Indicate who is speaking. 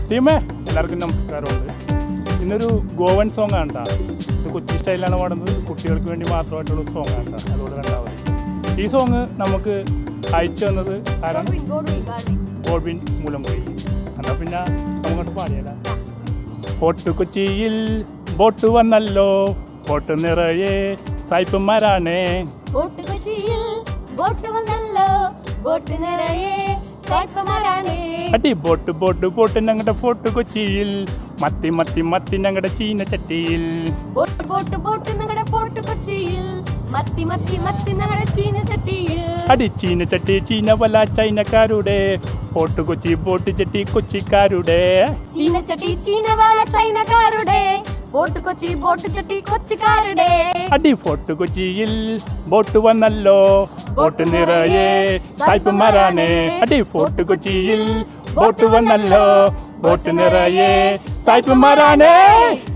Speaker 1: ടീമേ എല്ലാവർക്കും നമസ്കാരമുണ്ട് ഇന്നൊരു ഗോവൻ സോങ് ആണ് ട്ടാ. ഇത് കൊച്ചി സ്റ്റൈലിലാണ് പാടുന്നത് കുട്ടികൾക്ക് വേണ്ടി മാത്രമായിട്ടുള്ള സോങ് ആണ് ട്ടാ. അതുകൊണ്ട് കണ്ടാൽ മതി ഈ സോങ് നമുക്ക് അയച്ചു തന്നത് ആരാണ് ഗോൾബിൻ മൂലംപോയി എന്നാൽ പിന്നെ നമുക്കോട്ട് പാടിയല്ല ഫോർട്ട് കൊച്ചിയിൽ ബോട്ട് വന്നല്ലോ ബോട്ട് നിറയെ സായിപ്പന്മാരാണ്
Speaker 2: ബോട്ട് കൊച്ചിയിൽ ബോട്ട് വന്നല്ലോ ബോട്ട് നിറയെ സായിപ്പന്മാരാണ്
Speaker 1: അടി ബോട്ട് ബോട്ട് ബോട്ട് ഞങ്ങളുടെ ഫോർട്ട് കൊച്ചിയിൽ മത്തി മത്തി മത്തി ഞങ്ങളുടെ ചീന ചട്ടിയിൽ
Speaker 2: ബോട്ട് ബോട്ട് ബോട്ട് ഞങ്ങളുടെ ഫോർട്ട് കൊച്ചിയിൽ മത്തി മത്തി മത്തി ഞങ്ങളുടെ ചീന ചട്ടിയിൽ
Speaker 1: അടി ചീന ചട്ടി ചീന വല ചൈനക്കാരുടെ ഫോർട്ട് കൊച്ചി ബോട്ട് ചട്ടി കൊച്ചിക്കാരുടെ
Speaker 2: ചീന ചട്ടി ചീന വാല ചൈനക്കാരുടെ ബോട്ട് കൊച്ചി ബോട്ട് ചട്ടി കൊച്ചിക്കാരുടെ
Speaker 1: അടി ഫോർട്ട് കൊച്ചിയിൽ ബോട്ട് വന്നല്ലോ ബോട്ട് നിറയെ സായിപ്പന്മാരാണ് അടി ഫോർട്ട് കൊച്ചിയിൽ ബോട്ട് വന്നല്ലോ ബോട്ട് നിറയെ സായിപ്പന്മാരാണ്